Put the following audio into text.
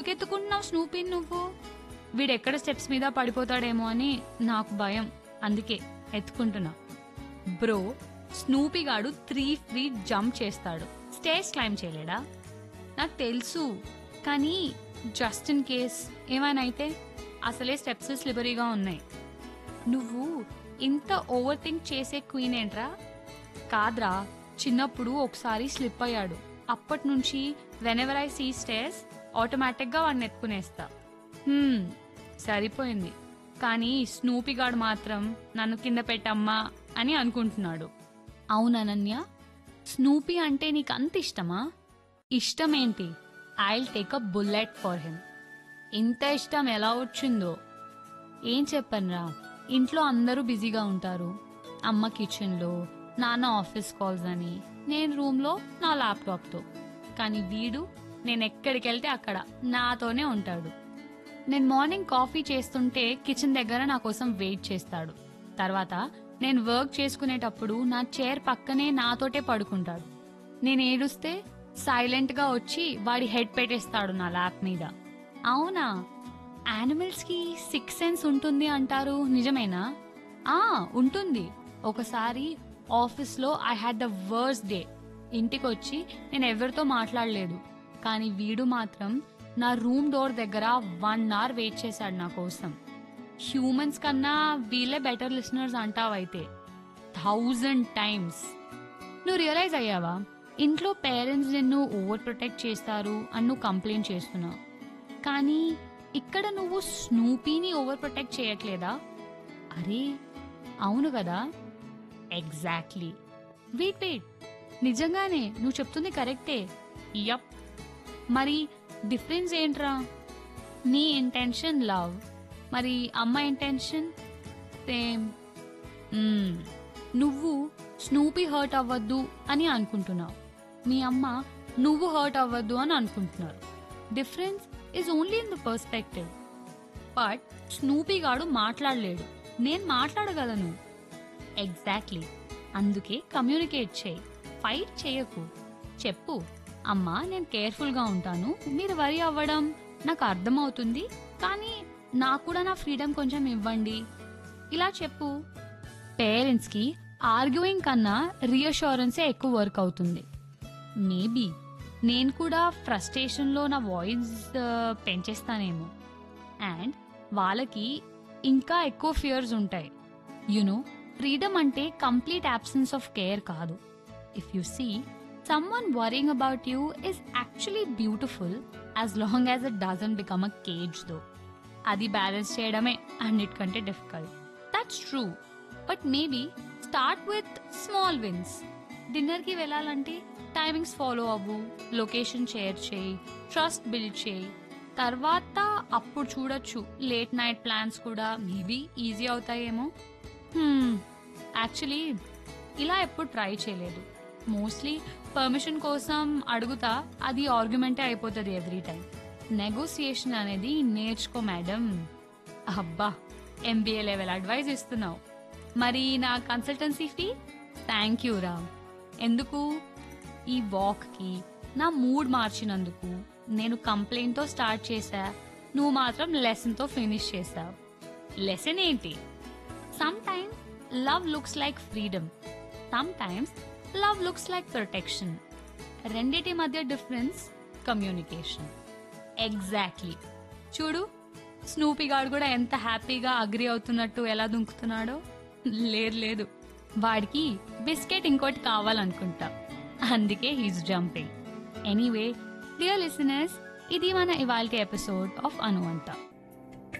ఎత్తుకుంటున్నావు Snoopy నువ్వు వీడెక్కడ steps మీద పడిపోతాడేమో అని నాకు భయం అందుకే ఎత్తుకుంటున్నా బ్రో స్నూపీ గాడు త్రీ ఫీట్ జంప్ చేస్తాడు స్టేజ్ క్లైమ్ చేయలేడా నాకు తెలుసు కానీ జస్ట్ ఇన్ కేస్ ఏమైనా అయితే అసలే స్టెప్స్ స్లిబరీగా ఉన్నాయి నువ్వు ఇంత ఓవర్ థింక్ చేసే క్వీన్ ఏంట్రా కాద్రా చిన్నప్పుడు ఒకసారి స్లిప్ అయ్యాడు అప్పటి నుంచి వెనెవర్ ఐ సీ స్టేస్ ఆటోమేటిక్గా వాడిని ఎత్తుకునేస్తా హ్మ్, సరిపోయింది కానీ స్నూపీ గాడు మాత్రం నన్ను కింద పెట్టమ్మా అని అనుకుంటున్నాడు అవుననన్య స్నూపీ అంటే నీకు అంత ఇష్టమా ఇష్టమేంటి I'll take a bullet for him ఇంత ఇష్టం ఎలా వచ్చిందో ఏం చెప్పనురా ఇంట్లో అందరూ బిజీగా ఉంటారు అమ్మ కిచెన్లో నాన్న ఆఫీస్ కాల్స్ అని నేను రూమ్లో నా ల్యాప్టాప్తో కానీ వీడు నేను ఎక్కడికి వెళ్తే అక్కడ నాతోనే ఉంటాడు నేను మార్నింగ్ కాఫీ చేస్తుంటే కిచెన్ దగ్గర నా కోసం వెయిట్ చేస్తాడు తర్వాత నేను వర్క్ చేసుకునేటప్పుడు నా చైర్ పక్కనే నాతోటే పడుకుంటాడు నేను ఏడుస్తే సైలెంట్ గా వచ్చి వాడి హెడ్ పెట్టేస్తాడు నా ల్యాప్ మీద అవునా యానిమల్స్ కి సిక్స్ సెన్స్ ఉంటుంది అంటారు నిజమేనా ఆ ఉంటుంది ఒకసారి ఆఫీస్ లో I had the worst day ఇంటికి వచ్చి నేను ఎవరితో మాట్లాడలేదు కానీ వీడు మాత్రం నా రూమ్ డోర్ దగ్గర వన్ అవర్ వెయిట్ చేశాడు నా కోసం హ్యూమన్స్ కన్నా వీళ్ళే బెటర్ లిసనర్స్ అంటావైతే థౌజండ్ టైమ్స్ నువ్వు రియలైజ్ అయ్యావా ఇంట్లో పేరెంట్స్ నిన్ను ఓవర్ ప్రొటెక్ట్ చేస్తారు అని నువ్వు కంప్లైంట్ చేస్తున్నావు కానీ ఇక్కడ నువ్వు స్నూపీని ఓవర్ ప్రొటెక్ట్ చేయట్లేదా అరే అవును కదా ఎగ్జాక్ట్లీ వెయిట్ వెయిట్ నిజంగానే నువ్వు చెప్తుంది కరెక్టే యప్ మరి డిఫరెన్స్ ఏంట్రా నీ ఇంటెన్షన్ లవ్ మరి అమ్మ ఇంటెన్షన్ సేమ్ నువ్వు స్నూపీ హర్ట్ అవ్వద్దు అని అనుకుంటున్నావు మీ అమ్మ నువ్వు హర్ట్ అవ్వద్దు అని అనుకుంటున్నారు difference is only in the perspective but Snoopy గాడు మాట్లాడలేడు నేను మాట్లాడగలను ఎగ్జాక్ట్లీ అందుకే కమ్యూనికేట్ చేయి ఫైట్ చేయకు చెప్పు అమ్మా నేను కేర్ఫుల్గా ఉంటాను మీరు వరి అవ్వడం నాకు అర్థమవుతుంది కానీ నాకు కూడా నా ఫ్రీడమ్ కొంచెం ఇవ్వండి ఇలా చెప్పు పేరెంట్స్కి ఆర్గ్యూయింగ్ కన్నా రీఅష్యూరెన్సే ఎక్కువ వర్క్ అవుతుంది మేబీ నేను కూడా ఫ్రస్ట్రేషన్లో నా వాయిస్ పెంచేస్తానేమో అండ్ వాళ్ళకి ఇంకా ఎక్కువ ఫియర్స్ ఉంటాయి యునో ఫ్రీడమ్ అంటే కంప్లీట్ absence ఆఫ్ కేర్ కాదు if you see someone worrying about you is actually beautiful as long as it doesn't become a cage though అది బ్యాలెన్స్ చేయడమే అన్నిటికంటే difficult that's true but maybe start with small wins డిన్నర్కి వెళ్ళాలంటే timings follow అవ్వు location share చేయి trust build చేయి తర్వాత అప్పుడు చూడొచ్చు లేట్ నైట్ ప్లాన్స్ కూడా మేబీ ఈజీ అవుతాయేమో యాక్చువల్లీ ఇలా ఎప్పుడు ట్రై చేయలేదు మోస్ట్లీ పర్మిషన్ కోసం అడుగుతా అది ఆర్గ్యుమెంటే అయిపోతుంది ఎవ్రీ టైం నెగోసియేషన్ అనేది నేర్చుకో మేడం అబ్బా ఎంబీఏ లెవెల్ అడ్వైస్ ఇస్తున్నావు మరి నా కన్సల్టెన్సీ ఫీ థ్యాంక్ యూ రా ఎందుకు ఈ వాక్కి నా మూడ్ మార్చినందుకు నేను కంప్లైంట్తో స్టార్ట్ చేశా నువ్వు మాత్రం లెసన్తో ఫినిష్ చేసావు లెసన్ ఏంటి sometimes love looks like freedom sometimes love looks like protection రెండిటి మధ్య డిఫరెన్స్ కమ్యూనికేషన్ ఎగ్జాక్ట్లీ చూడు స్నూపీ గాడు కూడా ఎంత హ్యాపీగా అగ్రి అవుతున్నట్టు ఎలా దుంకుతున్నాడో లేదు లేదు వాడికి బిస్కెట్ ఇంకోటి కావాలనుకుంటా అందుకే he's jumping anyway dear listeners ఇది మన ఇవాల్టి ఎపిసోడ్ ఆఫ్ అనువంత